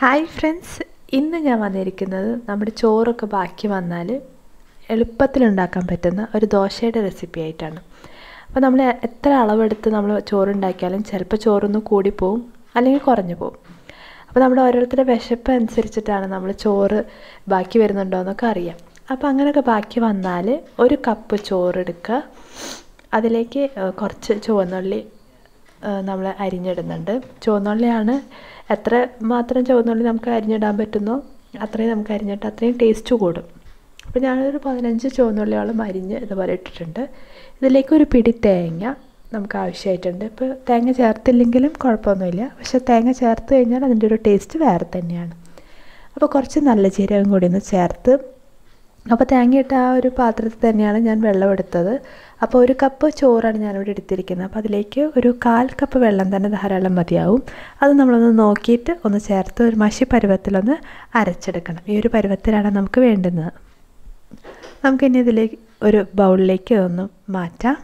hi friends ഇന്ന് ഞാൻ വന്നിരിക്കുന്നത് നമ്മുടെ ചോറൊക്കെ ബാക്കി വന്നാൽ എളുപ്പത്തിലുണ്ടാക്കാൻ പറ്റുന്ന ഒരു ദോശയുടെ റെസിപ്പി ആയിട്ടാണ് അപ്പോൾ നമ്മൾ എത്ര അളവെടുത്ത് നമ്മൾ ചോറുണ്ടാക്കിയാലും ചിലപ്പോൾ ചോറൊന്ന് കൂടിപ്പോവും അല്ലെങ്കിൽ കുറഞ്ഞു പോവും അപ്പോൾ നമ്മുടെ ഓരോരുത്തരുടെ വിശപ്പ് അനുസരിച്ചിട്ടാണ് നമ്മൾ ചോറ് ബാക്കി വരുന്നുണ്ടോ എന്നൊക്കെ അറിയാം അപ്പോൾ അങ്ങനെയൊക്കെ ബാക്കി വന്നാൽ ഒരു കപ്പ് ചോറെടുക്കുക അതിലേക്ക് കുറച്ച് ചുവന്നുള്ളി നമ്മൾ അരിഞ്ഞിടുന്നുണ്ട് ചുവന്നുള്ളിയാണ് എത്ര മാത്രം ചുവന്നുള്ളി നമുക്ക് അരിഞ്ഞിടാൻ പറ്റുന്നോ അത്രയും നമുക്ക് അരിഞ്ഞിട്ട് അത്രയും ടേസ്റ്റ് കൂടും അപ്പോൾ ഞാനൊരു പതിനഞ്ച് ചുവന്നുള്ളിയോളം അരിഞ്ഞ് ഇതുപോലെ ഇട്ടിട്ടുണ്ട് ഇതിലേക്ക് ഒരു പിടി തേങ്ങ നമുക്ക് ആവശ്യമായിട്ടുണ്ട് ഇപ്പോൾ തേങ്ങ ചേർത്തില്ലെങ്കിലും കുഴപ്പമൊന്നുമില്ല പക്ഷെ തേങ്ങ ചേർത്ത് കഴിഞ്ഞാൽ അതിൻ്റെ ഒരു ടേസ്റ്റ് വേറെ തന്നെയാണ് അപ്പോൾ കുറച്ച് നല്ല ജീരകം കൂടി ഒന്ന് ചേർത്ത് അപ്പോൾ തേങ്ങയിട്ട ആ ഒരു പാത്രത്തിൽ തന്നെയാണ് ഞാൻ വെള്ളം എടുത്തത് അപ്പോൾ ഒരു കപ്പ് ചോറാണ് ഞാനിവിടെ എടുത്തിരിക്കുന്നത് അപ്പോൾ അതിലേക്ക് ഒരു കാൽ കപ്പ് വെള്ളം തന്നെ ധാരാളം മതിയാവും അത് നമ്മളൊന്ന് നോക്കിയിട്ട് ഒന്ന് ചേർത്ത് ഒരു മഷി പരുവത്തിലൊന്ന് അരച്ചെടുക്കണം ഈ ഒരു പരുവത്തിലാണ് നമുക്ക് വേണ്ടുന്നത് നമുക്കിനി ഇതിലേക്ക് ഒരു ബൗളിലേക്ക് ഒന്ന് മാറ്റാം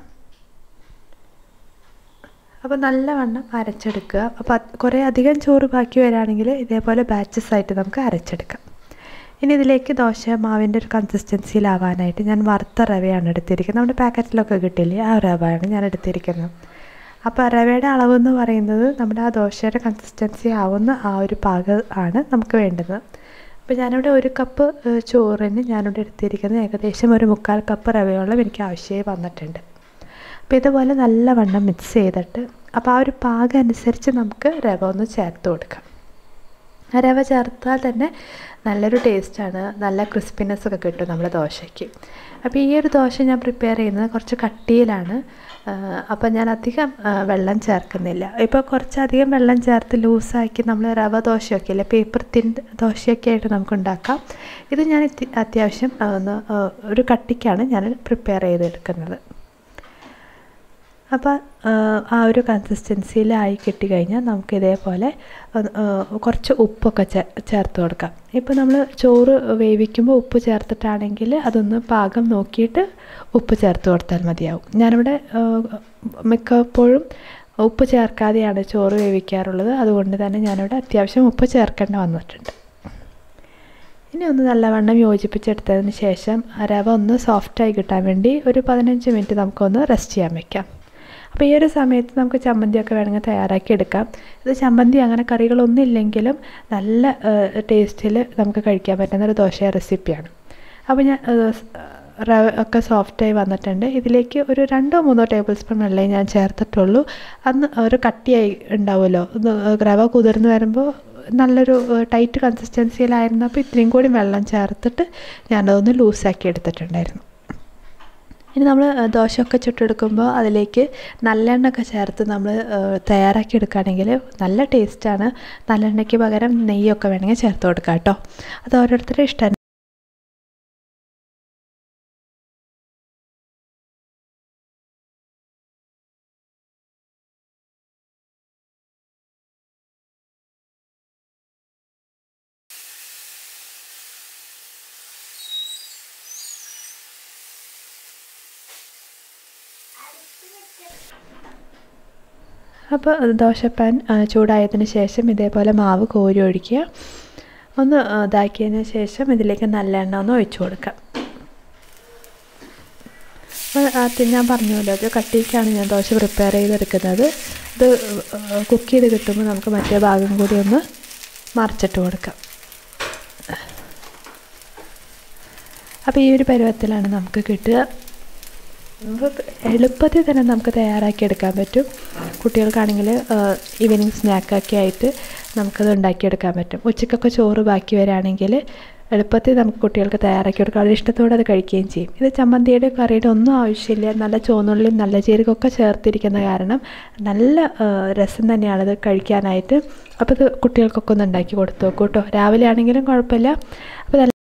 അപ്പോൾ നല്ലവണ്ണം അരച്ചെടുക്കുക അപ്പോൾ കുറേ അധികം ചോറ് ബാക്കി വരികയാണെങ്കിൽ ഇതേപോലെ ബാച്ചസ് ആയിട്ട് നമുക്ക് അരച്ചെടുക്കാം ഇനി ഇതിലേക്ക് ദോശ മാവിൻ്റെ ഒരു കൺസിസ്റ്റൻസിയിലാവാനായിട്ട് ഞാൻ വറുത്ത റവയാണ് എടുത്തിരിക്കുന്നത് നമ്മുടെ പാക്കറ്റിലൊക്കെ കിട്ടില്ലേ ആ റവയാണ് ഞാൻ എടുത്തിരിക്കുന്നത് അപ്പോൾ റവയുടെ അളവ് എന്ന് പറയുന്നത് നമ്മുടെ ആ ദോശയുടെ കൺസിസ്റ്റൻസി ആവുന്ന ആ ഒരു പാകം ആണ് നമുക്ക് വേണ്ടത് അപ്പോൾ ഞാനിവിടെ ഒരു കപ്പ് ചോറിന് ഞാനിവിടെ എടുത്തിരിക്കുന്നത് ഏകദേശം ഒരു മുക്കാൽ കപ്പ് റവയോളം എനിക്ക് ആവശ്യമായി വന്നിട്ടുണ്ട് അപ്പോൾ ഇതുപോലെ നല്ലവണ്ണം മിക്സ് ചെയ്തിട്ട് അപ്പോൾ ആ ഒരു പാകം അനുസരിച്ച് നമുക്ക് റവ ഒന്ന് ചേർത്ത് കൊടുക്കാം റവ ചേർത്താൽ തന്നെ നല്ലൊരു ടേസ്റ്റാണ് നല്ല ക്രിസ്പിനെസ് ഒക്കെ കിട്ടും നമ്മുടെ ദോശയ്ക്ക് അപ്പോൾ ഈ ഒരു ദോശ ഞാൻ പ്രിപ്പയർ ചെയ്യുന്നത് കുറച്ച് കട്ടിയിലാണ് അപ്പോൾ ഞാൻ അധികം വെള്ളം ചേർക്കുന്നില്ല ഇപ്പോൾ കുറച്ചധികം വെള്ളം ചേർത്ത് ലൂസാക്കി നമ്മൾ റവ ദോശയൊക്കെ ഇല്ലേ പേപ്പർ തിൻ ദോശയൊക്കെ ആയിട്ട് നമുക്ക് ഉണ്ടാക്കാം ഇത് ഞാൻ അത്യാവശ്യം ഒന്ന് ഒരു കട്ടിക്കാണ് ഞാൻ പ്രിപ്പയർ ചെയ്തെടുക്കുന്നത് അപ്പോൾ ആ ഒരു കൺസിസ്റ്റൻസിയിലായി കിട്ടിക്കഴിഞ്ഞാൽ നമുക്ക് ഇതേപോലെ കുറച്ച് ഉപ്പൊക്കെ ചേർത്ത് കൊടുക്കാം ഇപ്പോൾ നമ്മൾ ചോറ് വേവിക്കുമ്പോൾ ഉപ്പ് ചേർത്തിട്ടാണെങ്കിൽ അതൊന്ന് പാകം നോക്കിയിട്ട് ഉപ്പ് ചേർത്ത് കൊടുത്താൽ മതിയാവും ഞാനിവിടെ മിക്കപ്പോഴും ഉപ്പ് ചേർക്കാതെയാണ് ചോറ് വേവിക്കാറുള്ളത് അതുകൊണ്ട് തന്നെ ഞാനിവിടെ അത്യാവശ്യം ഉപ്പ് ചേർക്കേണ്ട വന്നിട്ടുണ്ട് ഇനി ഒന്ന് നല്ലവണ്ണം യോജിപ്പിച്ചെടുത്തതിന് ശേഷം റവ ഒന്ന് സോഫ്റ്റായി കിട്ടാൻ വേണ്ടി ഒരു പതിനഞ്ച് മിനിറ്റ് നമുക്കൊന്ന് റെസ്റ്റ് ചെയ്യാൻ വെക്കാം അപ്പോൾ ഈ ഒരു സമയത്ത് നമുക്ക് ചമ്മന്തിയൊക്കെ വേണമെങ്കിൽ തയ്യാറാക്കി എടുക്കാം ഇത് ചമ്മന്തി അങ്ങനെ കറികളൊന്നും ഇല്ലെങ്കിലും നല്ല ടേസ്റ്റിൽ നമുക്ക് കഴിക്കാൻ പറ്റുന്ന ഒരു ദോശ റെസിപ്പിയാണ് അപ്പോൾ ഞാൻ റവ ഒക്കെ സോഫ്റ്റായി വന്നിട്ടുണ്ട് ഇതിലേക്ക് ഒരു രണ്ടോ മൂന്നോ ടേബിൾ സ്പൂൺ വെള്ളമേ ഞാൻ ചേർത്തിട്ടുള്ളൂ അന്ന് ഒരു കട്ടിയായി ഉണ്ടാവുമല്ലോ റവ കുതിർന്ന് വരുമ്പോൾ നല്ലൊരു ടൈറ്റ് കൺസിസ്റ്റൻസിയിലായിരുന്നപ്പോൾ ഇത്രയും കൂടി വെള്ളം ചേർത്തിട്ട് ഞാനതൊന്ന് ലൂസാക്കി എടുത്തിട്ടുണ്ടായിരുന്നു ഇനി നമ്മൾ ദോശയൊക്കെ ചുട്ടെടുക്കുമ്പോൾ അതിലേക്ക് നല്ലെണ്ണയൊക്കെ ചേർത്ത് നമ്മൾ തയ്യാറാക്കി എടുക്കുകയാണെങ്കിൽ നല്ല ടേസ്റ്റാണ് നല്ലെണ്ണയ്ക്ക് പകരം നെയ്യൊക്കെ വേണമെങ്കിൽ ചേർത്ത് കൊടുക്കാം കേട്ടോ അത് ഓരോരുത്തരുടെ ഇഷ്ടം അപ്പോൾ ദോശപ്പാൻ ചൂടായതിന് ശേഷം ഇതേപോലെ മാവ് കോരി ഒഴിക്കുക ഒന്ന് ഇതാക്കിയതിന് ശേഷം ഇതിലേക്ക് നല്ലെണ്ണ ഒന്ന് ഒഴിച്ചു കൊടുക്കാം ആദ്യം ഞാൻ പറഞ്ഞല്ലോ അത് കട്ടിക്കാണ് ഞാൻ ദോശ പ്രിപ്പയർ ചെയ്തെടുക്കുന്നത് ഇത് കുക്ക് ചെയ്ത് കിട്ടുമ്പോൾ നമുക്ക് മറ്റേ ഭാഗം കൂടി ഒന്ന് മറിച്ചിട്ട് കൊടുക്കാം അപ്പോൾ ഈ ഒരു പരുവത്തിലാണ് നമുക്ക് കിട്ടുക എളുപ്പത്തിൽ തന്നെ നമുക്ക് തയ്യാറാക്കി എടുക്കാൻ പറ്റും കുട്ടികൾക്കാണെങ്കിൽ ഈവനിങ് സ്നാക്കൊക്കെ ആയിട്ട് നമുക്കത് ഉണ്ടാക്കിയെടുക്കാൻ പറ്റും ഉച്ചക്കൊക്കെ ചോറ് ബാക്കി വരികയാണെങ്കിൽ എളുപ്പത്തിൽ നമുക്ക് കുട്ടികൾക്ക് തയ്യാറാക്കി കൊടുക്കാം വളരെ ഇഷ്ടത്തോടെ അത് കഴിക്കുകയും ചെയ്യും ഇത് ചമ്മന്തിയുടെ കറിയുടെ ഒന്നും ആവശ്യമില്ല നല്ല ചുവന്നുള്ളിയും നല്ല ജീരകമൊക്കെ ചേർത്തിരിക്കുന്ന കാരണം നല്ല രസം തന്നെയാണത് കഴിക്കാനായിട്ട് അപ്പോൾ ഇത് കുട്ടികൾക്കൊക്കെ ഒന്ന് ഉണ്ടാക്കി കൊടുത്തു നോക്കൂ കേട്ടോ രാവിലെ ആണെങ്കിലും കുഴപ്പമില്ല അപ്പോൾ